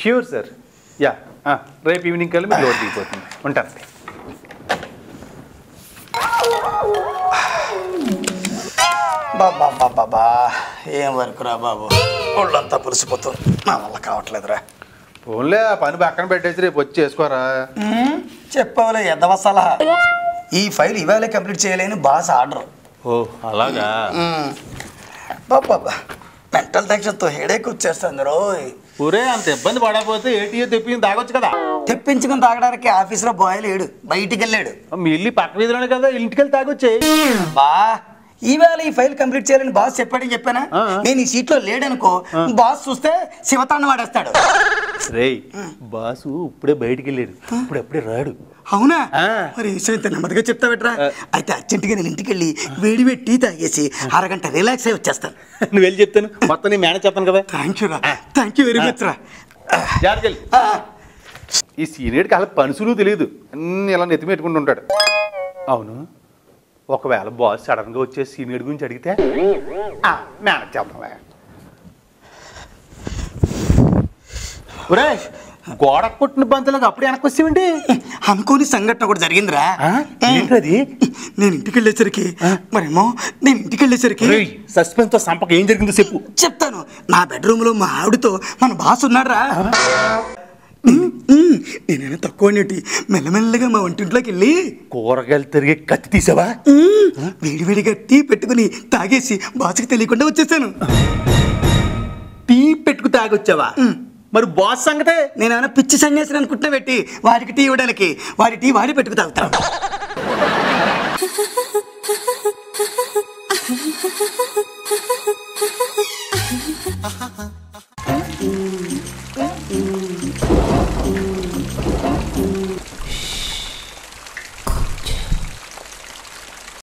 Sure sir ya రేపు evening కల్లా మీకు లోడ్ దిగిపోతుంది ఉంటానండి బాబా బాబా ఏం వర్క్ రా బాబు ఒళ్ళంతా పులిసిపోతుంది నా వల్ల కావట్లేదురా ఓన్లే ఆ పని పక్కన పెట్టేసి రేపు వచ్చి చేసుకోరా చెప్పవలే ఎద్దవసలా ఈ ఫైల్ ఇవాళే కంప్లీట్ చేయలేని బాస్ ఆర్డర్ ఓ అలాగా బాబా మెంటల్ టెన్షన్తో హెడేక్ వచ్చేస్తుంది రోయ్ ఊరే అంత ఇబ్బంది పడకపోతే ఏటీఏ తెప్పి తాగొచ్చు కదా తెప్పించుకుని తాగడానికి ఆఫీస్లో బాయ్ లేడు బయటికి వెళ్ళాడు మీ ఇల్లు పక్క వీధిలోనే కదా ఇంటికి వెళ్ళి తాగొచ్చే బా ఈవేళ ఈ ఫైల్ కంప్లీట్ చేయాలని బాస్ చెప్పాడని చెప్పానా ఆ. నేను ఈ సీట్లో లేడనుకో బాస్ చూస్తే శివతాన్ని వాడేస్తాడు రేయ్ బాసు ఇప్పుడే బయటికి వెళ్ళాడు ఇప్పుడు అప్పుడే రాడు అవునా ఆ. మరి ఈ విషయం ఇంత నెమ్మదిగా చెప్తావట్రా అయితే అర్జెంటుగా నేను ఇంటికి వెళ్ళి వేడి వేడి టీ తాగేసి అరగంట రిలాక్స్ అయి వచ్చేస్తాను నువ్వు వెళ్ళి చెప్తాను మొత్తం నీ మేనేజ్ చెప్తాను కదా థ్యాంక్ యూ రా థ్యాంక్ యూ వెరీ మచ్ రా జాగ్రత్త వెళ్ళి ఆ, ఈ సీనియర్కి అలా పనుసులు తెలియదు అన్ని ఇలా నెత్తి పెట్టుకుంటూ ఉంటాడు అవును ఒకవేళ బాస్ సడన్గా వచ్చే సీనియర్ గురించి అడిగితే ఆ, మేనేజ్ చేద్దాంలే ఒరేయ్ గోడ కొట్టిన బంతులకు అప్పుడు వెనక్కి వచ్చేవండి అనుకోని సంఘటన కూడా జరిగిందిరా ఏంటది నేను ఇంటికి వెళ్ళేసరికి మరేమో నేను ఇంటికి వెళ్ళేసరికి సస్పెన్స్ తో సంపక ఏం జరిగిందో చెప్పు చెప్తాను నా బెడ్రూమ్ లో మా ఆవిడతో మన బాస్ ఉన్నాడ్రా నేనైనా తక్కువ అనేటి మెల్లమెల్లగా మా వంటింట్లోకి వెళ్ళి కూరగాయలు తిరిగి కత్తి తీసావా మ్మ్, వేడివేడిగా టీ పెట్టుకుని తాగేసి బాస్కి తెలియకుండా వచ్చేసాను టీ పెట్టుకు తాగొచ్చావా మరి బాస్ సంగతే నేనేమైనా పిచ్చి సన్యాసిని అనుకుంటున్నా పెట్టి వాడికి టీ ఇవ్వడానికి వాడి టీ వాడి పెట్టుకు తాగుతాను